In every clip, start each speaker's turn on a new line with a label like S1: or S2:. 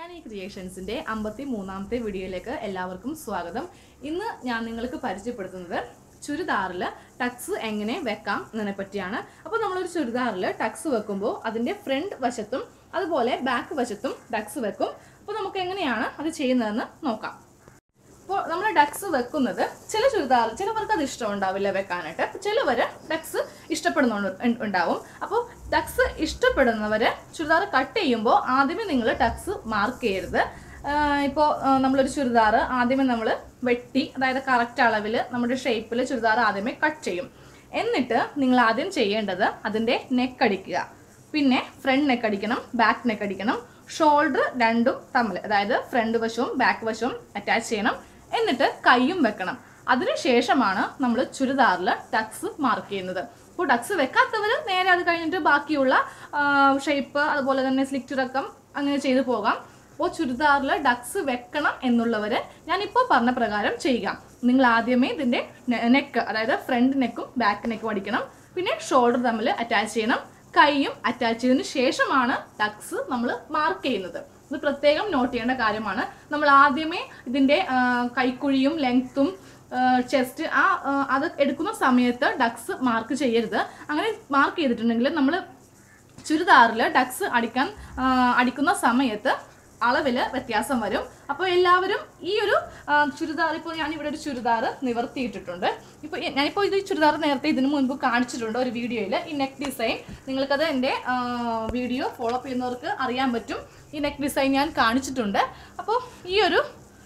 S1: കല്യാണി ക്രിയേഷൻസിന്റെ അമ്പത്തി മൂന്നാമത്തെ വീഡിയോയിലേക്ക് എല്ലാവർക്കും സ്വാഗതം ഇന്ന് ഞാൻ നിങ്ങൾക്ക് പരിചയപ്പെടുത്തുന്നത് ചുരിദാറിൽ ടക്സ് എങ്ങനെ വെക്കാം എന്നതിനെ പറ്റിയാണ് അപ്പോൾ നമ്മളൊരു ചുരിദാറിൽ ടക്സ് വെക്കുമ്പോൾ അതിന്റെ ഫ്രണ്ട് വശത്തും അതുപോലെ ബാക്ക് വശത്തും ടക്സ് വെക്കും അപ്പോൾ നമുക്ക് എങ്ങനെയാണ് അത് ചെയ്യുന്നതെന്ന് നോക്കാം ഇപ്പോൾ നമ്മൾ ഡക്സ് വെക്കുന്നത് ചില ചുരിദാർ ചിലവർക്ക് അത് ഇഷ്ടം ഉണ്ടാവില്ല വെക്കാനായിട്ട് ചിലവർ ഡക്സ് ഇഷ്ടപ്പെടുന്നുണ്ട് ഉം- ഉണ്ടാവും അപ്പോൾ ഡക്സ് ഇഷ്ടപ്പെടുന്നവർ ചുരിദാർ കട്ട് ചെയ്യുമ്പോൾ ആദ്യമേ നിങ്ങൾ ഡക്സ് മാർക്ക് ചെയ്യരുത് ഇപ്പോൾ നമ്മളൊരു ചുരിദാർ ആദ്യമേ നമ്മൾ വെട്ടി അതായത് കറക്റ്റ് അളവിൽ നമ്മുടെ ഷേപ്പിൽ ചുരിദാർ ആദ്യമേ കട്ട് ചെയ്യും എന്നിട്ട് നിങ്ങൾ ആദ്യം ചെയ്യേണ്ടത് അതിൻ്റെ നെക്ക് അടിക്കുക പിന്നെ ഫ്രണ്ട് നെക്ക് അടിക്കണം ബാക്ക് നെക്ക് അടിക്കണം ഷോൾഡർ രണ്ടും തമ്മിൽ അതായത് ഫ്രണ്ട് വശവും ബാക്ക് വശവും അറ്റാച്ച് ചെയ്യണം എന്നിട്ട് കൈയും വെക്കണം അതിനുശേഷമാണ് നമ്മൾ ചുരിദാറിൽ ടക്സ് മാർക്ക് ചെയ്യുന്നത് ഇപ്പോൾ ടക്സ് വെക്കാത്തവർ നേരെ അത് കഴിഞ്ഞിട്ട് ബാക്കിയുള്ള ഷേപ്പ് അതുപോലെ തന്നെ സ്ലിറ്റ് ഇറക്കം അങ്ങനെ ചെയ്തു പോകാം അപ്പോൾ ചുരിദാറിൽ ഡക്സ് വെക്കണം എന്നുള്ളവർ ഞാനിപ്പോൾ പറഞ്ഞ പ്രകാരം ചെയ്യുക നിങ്ങൾ ആദ്യമേ ഇതിൻ്റെ നെക്ക് അതായത് ഫ്രണ്ട് നെക്കും ബാക്ക് നെക്കും അടിക്കണം പിന്നെ ഷോൾഡർ തമ്മിൽ അറ്റാച്ച് ചെയ്യണം കൈയും അറ്റാച്ച് ചെയ്തതിന് ശേഷമാണ് ടക്സ് നമ്മൾ മാർക്ക് ചെയ്യുന്നത് ഇത് പ്രത്യേകം നോട്ട് ചെയ്യേണ്ട കാര്യമാണ് നമ്മൾ ആദ്യമേ ഇതിൻ്റെ ആ, കൈക്കുഴിയും ലെങ്ത്തും ചെസ്റ്റ് ആ ആ, അത് എടുക്കുന്ന സമയത്ത് ഡക്സ് മാർക്ക് ചെയ്യരുത് അങ്ങനെ മാർക്ക് ചെയ്തിട്ടുണ്ടെങ്കിൽ നമ്മൾ ചുരിദാറിൽ ഡക്സ് അടിക്കാൻ ആ, അടിക്കുന്ന സമയത്ത് അളവിൽ വ്യത്യാസം വരും അപ്പോൾ എല്ലാവരും ഈ ഒരു ആ, ചുരിദാർ ഇപ്പോൾ ഞാൻ ഇവിടെ ഒരു ചുരിദാർ നിവർത്തിയിട്ടിട്ടുണ്ട് ഇപ്പോൾ ഈ- ഞാനിപ്പോൾ ഇത് ഈ ചുരിദാർ നേരത്തെ ഇതിനു മുൻപ് കാണിച്ചിട്ടുണ്ട് ഒരു വീഡിയോയിൽ ഈ നെക്ക് ഡിസൈൻ നിങ്ങൾക്കത് എൻ്റെ വീഡിയോ ഫോളോ അപ്പ് ചെയ്യുന്നവർക്ക് അറിയാൻ പറ്റും ഈ നെക്ക് ഡിസൈൻ ഞാൻ കാണിച്ചിട്ടുണ്ട് അപ്പോൾ ഈ ഒരു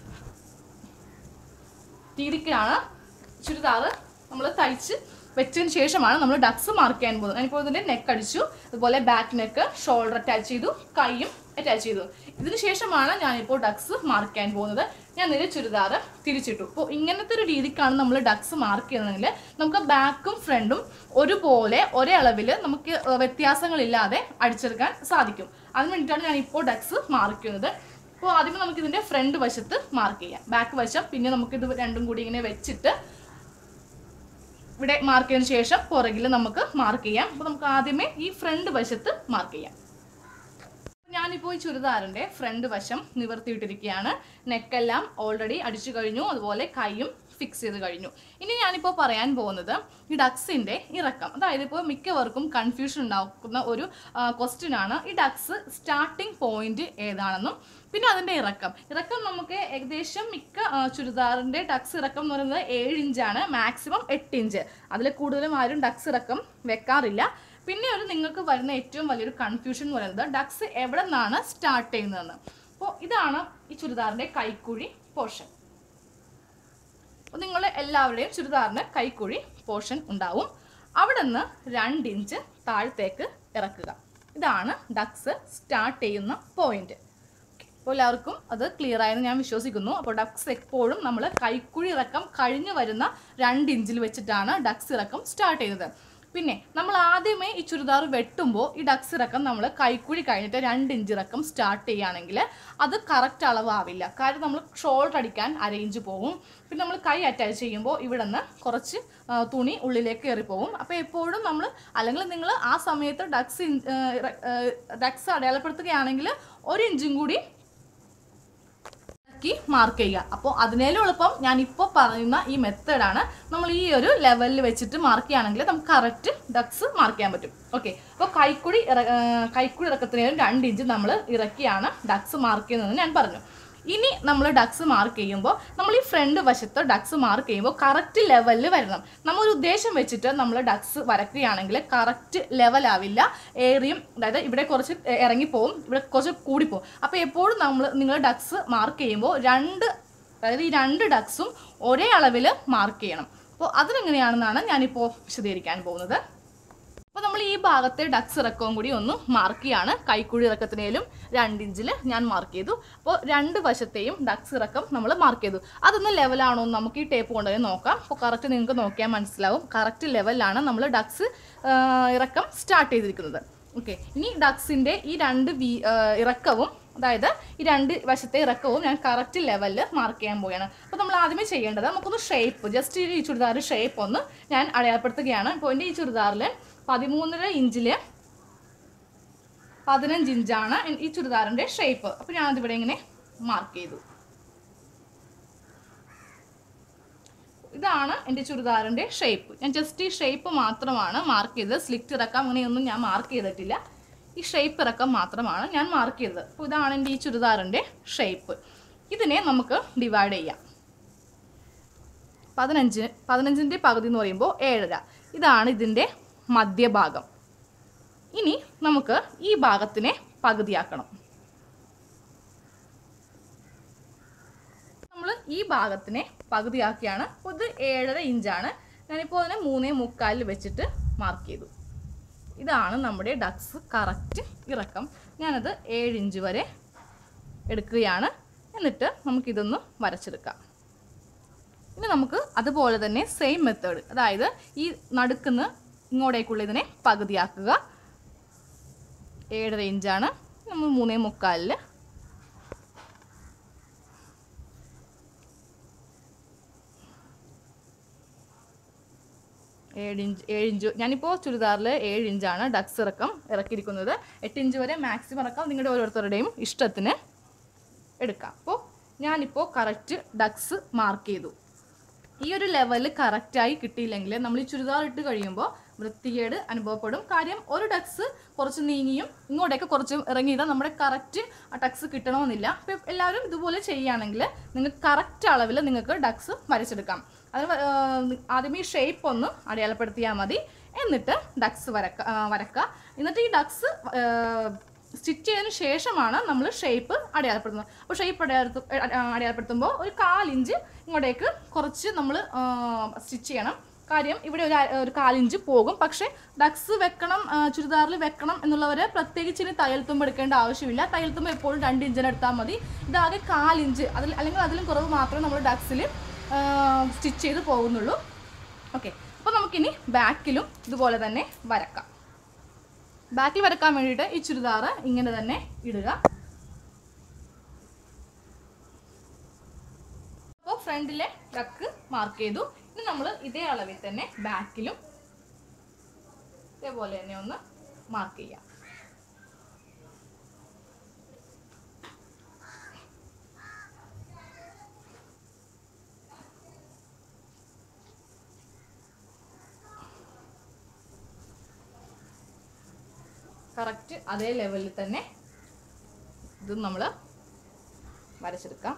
S1: രീതിക്കാണ് ചുരിദാർ നമ്മൾ തയ്ച്ച് വെച്ചതിന് ശേഷമാണ് നമ്മൾ ഡക്സ് മാർക്ക് ചെയ്യാൻ പോകുന്നത് ഞാനിപ്പോൾ ഇതിൻ്റെ നെക്ക് അടിച്ചു അതുപോലെ ബാക്ക് നെക്ക് ഷോൾഡർ അറ്റാച്ച് ചെയ്തു കൈയും അറ്റാച്ച് ചെയ്തു ഇതിന് ശേഷമാണ് ഞാനിപ്പോൾ ഡക്സ് മാർക്ക് ചെയ്യാൻ പോകുന്നത് ഞാൻ നിര ചുരിദാർ തിരിച്ചിട്ടു അപ്പോൾ ഇങ്ങനത്തെ ഒരു രീതിക്കാണ് നമ്മൾ ഡക്സ് മാർക്ക് ചെയ്യുന്നതെങ്കിൽ നമുക്ക് ബാക്കും ഫ്രണ്ടും ഒരുപോലെ ഒരേ അളവിൽ നമുക്ക് വ്യത്യാസങ്ങളില്ലാതെ അടിച്ചെടുക്കാൻ സാധിക്കും അതിന് വേണ്ടിയിട്ടാണ് ഞാൻ ഇപ്പോൾ ഡക്സ് മാർക്ക് ചെയ്യുന്നത് അപ്പോൾ ആദ്യമേ നമുക്ക് ഇതിന്റെ ഫ്രണ്ട് വശത്ത് മാർക്ക് ചെയ്യാം ബാക്ക് വശം പിന്നെ നമുക്ക് ഇത് രണ്ടും കൂടി ഇങ്ങനെ വെച്ചിട്ട് ഇവിടെ മാർക്ക് ചെയ്തതിന് ശേഷം പുറകിൽ നമുക്ക് മാർക്ക് ചെയ്യാം അപ്പോൾ നമുക്ക് ആദ്യമേ ഈ ഫ്രണ്ട് വശത്ത് മാർക്ക് ചെയ്യാം ഞാനിപ്പോൾ ഈ ചുരിദാറിന്റെ ഫ്രണ്ട് വശം നിവർത്തിയിട്ടിരിക്കുകയാണ് നെക്കെല്ലാം ഓൾറെഡി അടിച്ചു കഴിഞ്ഞു അതുപോലെ കൈയും ഫിക്സ് ചെയ്ത് കഴിഞ്ഞു ഇനി ഞാനിപ്പോൾ പറയാൻ പോകുന്നത് ഈ ഡക്സിന്റെ ഇറക്കം അതായത് ഇപ്പോൾ മിക്കവർക്കും കൺഫ്യൂഷൻ ഉണ്ടാക്കുന്ന ഒരു ക്വസ്റ്റ്യൻ ആണ് ഈ ഡക്സ് സ്റ്റാർട്ടിംഗ് പോയിന്റ് ഏതാണെന്നും പിന്നെ അതിന്റെ ഇറക്കം ഇറക്കം നമുക്ക് ഏകദേശം മിക്ക ആ, ചുരിദാറിന്റെ ഡക്സ് ഇറക്കം എന്ന് പറയുന്നത് ഏഴ് ഇഞ്ചാണ് മാക്സിമം എട്ട് ഇഞ്ച് അതിൽ കൂടുതലും ആരും ഡക്സ് ഇറക്കം വെക്കാറില്ല പിന്നെ ഒരു നിങ്ങൾക്ക് വരുന്ന ഏറ്റവും വലിയൊരു കൺഫ്യൂഷൻ എന്ന് പറയുന്നത് ഡക്സ് എവിടെ നിന്നാണ് സ്റ്റാർട്ട് ചെയ്യുന്നതെന്ന് അപ്പോൾ ഇതാണ് ഈ ചുരിദാറിന്റെ കൈക്കുഴി പോർഷൻ അപ്പോൾ നിങ്ങൾ എല്ലാവരുടെയും ചുരിദാറിന് കൈക്കുഴി പോർഷൻ ഉണ്ടാവും അവിടെ നിന്ന് രണ്ട് ഇഞ്ച് താഴത്തേക്ക് ഇറക്കുക ഇതാണ് ഡക്സ് സ്റ്റാർട്ട് ചെയ്യുന്ന പോയിന്റ് അപ്പോൾ എല്ലാവർക്കും അത് ക്ലിയർ ആയെന്ന് ഞാൻ വിശ്വസിക്കുന്നു അപ്പോൾ ഡക്സ് എപ്പോഴും നമ്മൾ കൈക്കുഴി ഇറക്കം കഴിഞ്ഞു വരുന്ന രണ്ട് ഇഞ്ചിൽ വെച്ചിട്ടാണ് ഡക്സ് ഇറക്കം സ്റ്റാർട്ട് ചെയ്യുന്നത് പിന്നെ നമ്മൾ ആദ്യമേ ഈ ചുരിദാർ വെട്ടുമ്പോൾ ഈ ഡക്സ് ഇറക്കം നമ്മൾ കൈക്കുഴി കഴിഞ്ഞിട്ട് രണ്ട് ഇഞ്ച് ഇറക്കം സ്റ്റാർട്ട് ചെയ്യുകയാണെങ്കിൽ അത് കറക്റ്റ് അളവാവില്ല കാര്യം നമ്മൾ ഷോൾഡർ അടിക്കാൻ അര ഇഞ്ച് പോകും പിന്നെ നമ്മൾ കൈ അറ്റാച്ച് ചെയ്യുമ്പോൾ ഇവിടെ നിന്ന് കുറച്ച് ആ, തുണി ഉള്ളിലേക്ക് കയറിപ്പോവും അപ്പോൾ എപ്പോഴും നമ്മൾ അല്ലെങ്കിൽ നിങ്ങൾ ആ സമയത്ത് ഡക്സ് ഡക്സ് അടയാളപ്പെടുത്തുകയാണെങ്കിൽ ഒരു ഇഞ്ചും കൂടി ക്കി മാർക്ക് ചെയ്യുക അപ്പോൾ അതിനേലും എളുപ്പം ഞാൻ ഇപ്പോൾ പറയുന്ന ഈ മെത്തേഡാണ് നമ്മൾ ഈ ഒരു ലെവലിൽ വെച്ചിട്ട് മാർക്ക് ചെയ്യുകയാണെങ്കിൽ നമുക്ക് കറക്റ്റ് ഡക്സ് മാർക്ക് ചെയ്യാൻ പറ്റും ഓക്കെ അപ്പോൾ കൈക്കുടി ഇറ ആ, കൈക്കുടി ഇറക്കത്തിനേലും രണ്ട് ഇഞ്ച് നമ്മൾ ഇറക്കിയാണ് ഡക്സ് മാർക്ക് ചെയ്യുന്നതെന്ന് ഞാൻ പറഞ്ഞു ഇനി നമ്മൾ ഡക്സ് മാർക്ക് ചെയ്യുമ്പോൾ നമ്മൾ ഈ ഫ്രണ്ട് വശത്ത് ഡക്സ് മാർക്ക് ചെയ്യുമ്പോൾ കറക്റ്റ് ലെവലിൽ വരണം നമ്മൾ ഒരു ഉദ്ദേശം വെച്ചിട്ട് നമ്മൾ ഡക്സ് വരയ്ക്കുകയാണെങ്കിൽ കറക്റ്റ് ലെവലാവില്ല ഏറിയും അതായത് ഇവിടെ കുറച്ച് ഇറങ്ങിപ്പോവും ഇവിടെ കുറച്ച് കൂടിപ്പോവും അപ്പോൾ എപ്പോഴും നമ്മൾ നിങ്ങൾ ഡക്സ് മാർക്ക് ചെയ്യുമ്പോൾ രണ്ട് അതായത് ഈ രണ്ട് ഡക്സും ഒരേ അളവിൽ മാർക്ക് ചെയ്യണം അപ്പോൾ അതിനെങ്ങനെയാണെന്നാണ് ഞാനിപ്പോൾ വിശദീകരിക്കാൻ പോകുന്നത് അപ്പോൾ നമ്മൾ ഈ ഭാഗത്തെ ഡക്സ് ഇറക്കവും കൂടി ഒന്ന് മാർക്ക് ചെയ്യാണ് കൈക്കുഴി ഇറക്കത്തിനേലും രണ്ട് ഇഞ്ചിൽ ഞാൻ മാർക്ക് ചെയ്തു അപ്പോൾ രണ്ട് വശത്തെയും ഡക്സ് ഇറക്കം നമ്മൾ മാർക്ക് ചെയ്തു അതൊന്ന് ലെവലാണോ എന്ന് നമുക്ക് ഈ ടേപ്പ് കൊണ്ടുപോയി നോക്കാം അപ്പോൾ കറക്റ്റ് നിങ്ങൾക്ക് നോക്കിയാൽ മനസ്സിലാവും കറക്റ്റ് ലെവലിലാണ് നമ്മൾ ഡക്സ് ഇറക്കം സ്റ്റാർട്ട് ചെയ്തിരിക്കുന്നത് ഓക്കെ ഇനി ഡക്സിൻ്റെ ഈ രണ്ട് വി ആ, ഇറക്കവും അതായത് ഈ രണ്ട് വശത്തെ ഇറക്കവും ഞാൻ കറക്റ്റ് ലെവലിൽ മാർക്ക് ചെയ്യാൻ പോവുകയാണ് അപ്പോൾ നമ്മൾ ആദ്യമേ ചെയ്യേണ്ടത് നമുക്കൊന്ന് ഷേപ്പ് ജസ്റ്റ് ഈ ചുരിദാർ ഷേപ്പ് ഒന്ന് ഞാൻ അടയാളപ്പെടുത്തുകയാണ് ഇപ്പോൾ എൻ്റെ ഈ ചുരിദാറിൽ പതിമൂന്നര ഇഞ്ചിൽ പതിനഞ്ച് ഇഞ്ചാണ് ഈ ചുരിദാറിൻ്റെ ഷേപ്പ് അപ്പോൾ ഞാനതിവിടെ ഇങ്ങനെ മാർക്ക് ചെയ്തു ഇതാണ് എൻ്റെ ചുരിദാറിൻ്റെ ഷേപ്പ് ഞാൻ ജസ്റ്റ് ഈ ഷേപ്പ് മാത്രമാണ് മാർക്ക് ചെയ്തത് സ്ലിറ്റ് ഇറക്കാം അങ്ങനെയൊന്നും ഞാൻ മാർക്ക് ചെയ്തിട്ടില്ല ഈ ഷേപ്പ് ഇറക്കം മാത്രമാണ് ഞാൻ മാർക്ക് ചെയ്തത് അപ്പോൾ ഇതാണ് എൻ്റെ ഈ ചുരിദാറിൻ്റെ ഷേപ്പ് ഇതിനെ നമുക്ക് ഡിവൈഡ് ചെയ്യാം പതിനഞ്ച് പതിനഞ്ചിൻ്റെ പകുതി എന്ന് പറയുമ്പോൾ ഏഴര ഇതാണ് ഇതിൻ്റെ മധ്യഭാഗം ഇനി നമുക്ക് ഈ ഭാഗത്തിനെ പകുതിയാക്കണം നമ്മൾ ഈ ഭാഗത്തിനെ പകുതിയാക്കിയാണ് അപ്പോൾ ഇത് ഏഴര ഇഞ്ചാണ് ഞാനിപ്പോൾ അതിനെ മൂന്നേ മുക്കാലിൽ വെച്ചിട്ട് മാർക്ക് ചെയ്തു ഇതാണ് നമ്മുടെ ഡക്സ് കറക്റ്റ് ഇറക്കം ഞാനത് ഏഴ് ഇഞ്ച് വരെ എടുക്കുകയാണ് എന്നിട്ട് നമുക്കിതൊന്ന് വരച്ചെടുക്കാം ഇനി നമുക്ക് അതുപോലെ തന്നെ സെയിം മെത്തേഡ് അതായത് ഈ നടുക്കുന്ന് ഇങ്ങോട്ടേക്കുള്ള ഇതിനെ പകുതിയാക്കുക ഏഴര ഇഞ്ചാണ് നമ്മൾ മൂന്നേ മുക്കാലിൽ ഏഴ് ഇഞ്ച് ഏഴ് ഇഞ്ച് ഞാനിപ്പോൾ ചുരിദാറിൽ ഏഴ് ഇഞ്ചാണ് ഡക്സ് ഇറക്കം ഇറക്കിയിരിക്കുന്നത് എട്ട് ഇഞ്ച് വരെ മാക്സിമം ഇറക്കം നിങ്ങളുടെ ഓരോരുത്തരുടെയും ഇഷ്ടത്തിന് എടുക്കാം അപ്പോൾ ഞാനിപ്പോൾ കറക്റ്റ് ഡക്സ് മാർക്ക് ചെയ്തു ഈ ഒരു ലെവല് കറക്റ്റായി കിട്ടിയില്ലെങ്കിൽ നമ്മൾ ഈ ചുരിദാർ ഇട്ട് കഴിയുമ്പോൾ വൃത്തികേട് അനുഭവപ്പെടും കാര്യം ഒരു ഡക്സ് കുറച്ച് നീങ്ങിയും ഇങ്ങോട്ടേക്ക് കുറച്ച് ഇറങ്ങിയതാൽ നമ്മുടെ കറക്റ്റ് ആ ഡക്സ് കിട്ടണമെന്നില്ല അപ്പോൾ എല്ലാവരും ഇതുപോലെ ചെയ്യുകയാണെങ്കിൽ നിങ്ങൾക്ക് കറക്റ്റ് അളവിൽ നിങ്ങൾക്ക് ഡക്സ് വരച്ചെടുക്കാം അതിന് വ- ആ, ആദ്യമേ ഈ ഷേപ്പ് ഒന്ന് അടയാളപ്പെടുത്തിയാൽ മതി എന്നിട്ട് ഡക്സ് വരക്ക ആ, വരക്കുക എന്നിട്ട് ഈ ഡക്സ് സ്റ്റിച്ച് ചെയ്തതിന് ശേഷമാണ് നമ്മൾ ഷേപ്പ് അടയാളപ്പെടുത്തുന്നത് അപ്പോൾ ഷേപ്പ് അടയാളത്തു അടയാളപ്പെടുത്തുമ്പോൾ ഒരു കാലിഞ്ച് ഇങ്ങോട്ടേക്ക് കുറച്ച് നമ്മൾ സ്റ്റിച്ച് ചെയ്യണം കാര്യം ഇവിടെ ഒരു അ- ഒരു കാലിഞ്ച് പോകും പക്ഷേ ഡക്സ് വെക്കണം ചുരിദാറിൽ വെക്കണം എന്നുള്ളവരെ പ്രത്യേകിച്ച് ഇനി തയ്യൽത്തുമ്പ് എടുക്കേണ്ട ആവശ്യമില്ല തയ്യൽത്തുമ്പ് എപ്പോഴും രണ്ട് ഇഞ്ചിന് എടുത്താൽ മതി ഇതാകെ കാലിഞ്ച് അതിൽ അല്ലെങ്കിൽ അതിലും കുറവ് മാത്രമേ നമ്മൾ ഡക്സിൽ സ്റ്റിച്ച് ചെയ്ത് പോകുന്നുള്ളൂ ഓക്കെ അപ്പോൾ നമുക്കിനി ബാക്കിലും ഇതുപോലെ തന്നെ വരക്കാം ബാക്കിൽ വരക്കാൻ വേണ്ടിയിട്ട് ഈ ചുരിദാർ ഇങ്ങനെ തന്നെ ഇടുക അപ്പോൾ ഫ്രണ്ടിലെ ടക്ക് മാർക്ക് ചെയ്തു ഇനി നമ്മൾ ഇതേ അളവിൽ തന്നെ ബാക്കിലും ഇതേപോലെ തന്നെ ഒന്ന് മാർക്ക് ചെയ്യാം കറക്റ്റ് അതേ ലെവലിൽ തന്നെ ഇതും നമ്മൾ വരച്ചെടുക്കാം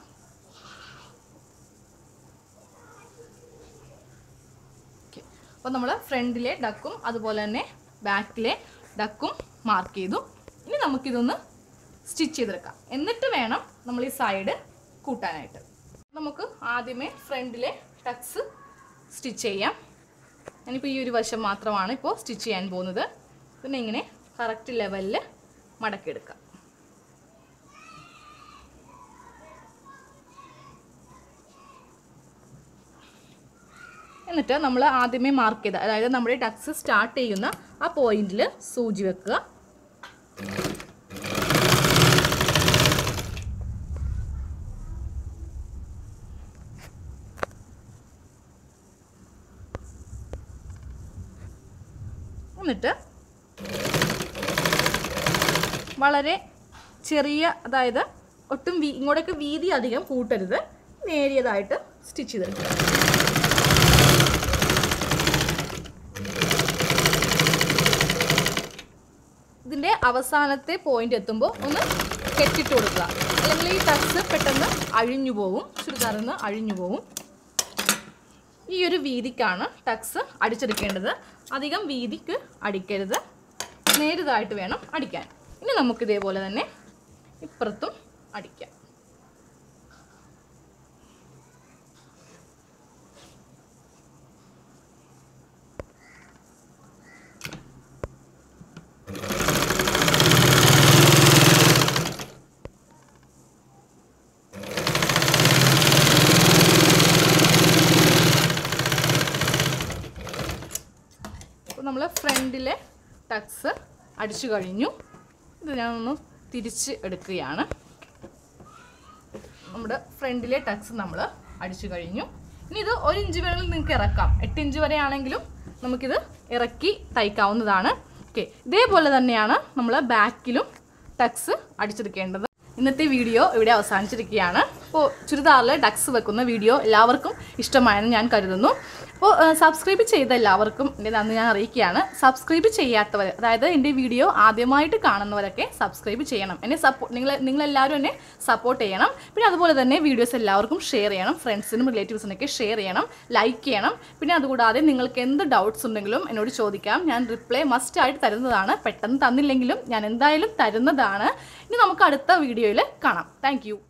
S1: ഓക്കെ അപ്പോൾ നമ്മൾ ഫ്രണ്ടിലെ ഡക്കും അതുപോലെ തന്നെ ബാക്കിലെ ഡക്കും മാർക്ക് ചെയ്തു ഇനി നമുക്കിതൊന്ന് സ്റ്റിച്ച് ചെയ്തെടുക്കാം എന്നിട്ട് വേണം നമ്മൾ ഈ സൈഡ് കൂട്ടാനായിട്ട് നമുക്ക് ആദ്യമേ ഫ്രണ്ടിലെ ടക്സ് സ്റ്റിച്ച് ചെയ്യാം ഞാനിപ്പോൾ ഈ ഒരു വശം മാത്രമാണ് ഇപ്പോൾ സ്റ്റിച്ച് ചെയ്യാൻ പോകുന്നത് പിന്നെ ഇങ്ങനെ കറക്റ്റ് ലെവലിൽ മടക്കിയെടുക്കാം എന്നിട്ട് നമ്മൾ ആദ്യമേ മാർക്ക് ചെയ്ത അതായത് നമ്മുടെ ടക്സ് സ്റ്റാർട്ട് ചെയ്യുന്ന ആ പോയിന്റിൽ സൂചി വെക്കുക എന്നിട്ട് വളരെ ചെറിയ അതായത് ഒട്ടും വീ ഇങ്ങോട്ടേക്ക് വീതി അധികം കൂട്ടരുത് നേരിയതായിട്ട് സ്റ്റിച്ച് ചെയ്തെടുക്കുക ഇതിൻ്റെ അവസാനത്തെ പോയിന്റ് എത്തുമ്പോൾ ഒന്ന് കെട്ടിട്ട് കൊടുക്കുക അല്ലെങ്കിൽ ഈ ടക്സ് പെട്ടെന്ന് അഴിഞ്ഞു പോവും ചുരിദാറിൽ നിന്ന് അഴിഞ്ഞു പോവും ഈ ഒരു വീതിക്കാണ് ടക്സ് അടിച്ചെടുക്കേണ്ടത് അധികം വീതിക്ക് അടിക്കരുത് നേരിതായിട്ട് വേണം അടിക്കാൻ ഇനി നമുക്ക് ഇതേപോലെ തന്നെ ഇപ്പുറത്തും അടിക്കാം അപ്പോൾ നമ്മൾ ഫ്രണ്ടിലെ ടക്സ് അടിച്ചു കഴിഞ്ഞു ഇത് ഞാനൊന്ന് തിരിച്ച് എടുക്കുകയാണ് നമ്മുടെ ഫ്രണ്ടിലെ ടക്സ് നമ്മൾ അടിച്ചു കഴിഞ്ഞു ഇനി ഇത് ഒരു ഇഞ്ച് വേണമെങ്കിൽ നിങ്ങൾക്ക് ഇറക്കാം എട്ട് ഇഞ്ച് വരെ ആണെങ്കിലും നമുക്കിത് ഇറക്കി തയ്ക്കാവുന്നതാണ് ഓക്കെ ഇതേപോലെ തന്നെയാണ് നമ്മൾ ബാക്കിലും ടക്സ് അടിച്ചെടുക്കേണ്ടത് ഇന്നത്തെ വീഡിയോ ഇവിടെ അവസാനിച്ചിരിക്കുകയാണ് അപ്പോൾ ചുരിദാറിൽ ഡക്സ് വെക്കുന്ന വീഡിയോ എല്ലാവർക്കും ഇഷ്ടമായെന്ന് ഞാൻ കരുതുന്നു അപ്പോൾ സബ്സ്ക്രൈബ് ചെയ്ത എല്ലാവർക്കും എൻ്റെ നന്ദി ഞാൻ അറിയിക്കുകയാണ് സബ്സ്ക്രൈബ് ചെയ്യാത്തവർ അതായത് എൻ്റെ വീഡിയോ ആദ്യമായിട്ട് കാണുന്നവരൊക്കെ സബ്സ്ക്രൈബ് ചെയ്യണം എന്നെ സപ്പോ നിങ്ങൾ നിങ്ങളെല്ലാവരും എന്നെ സപ്പോർട്ട് ചെയ്യണം പിന്നെ അതുപോലെ തന്നെ വീഡിയോസ് എല്ലാവർക്കും ഷെയർ ചെയ്യണം ഫ്രണ്ട്സിനും റിലേറ്റീവ്സിനൊക്കെ ഷെയർ ചെയ്യണം ലൈക്ക് ചെയ്യണം പിന്നെ അതുകൂടാതെ നിങ്ങൾക്ക് എന്ത് ഡൗട്ട്സ് ഉണ്ടെങ്കിലും എന്നോട് ചോദിക്കാം ഞാൻ റിപ്ലൈ മസ്റ്റ് ആയിട്ട് തരുന്നതാണ് പെട്ടെന്ന് തന്നില്ലെങ്കിലും ഞാൻ എന്തായാലും തരുന്നതാണ് ഇനി നമുക്ക് അടുത്ത വീഡിയോയിൽ കാണാം താങ്ക്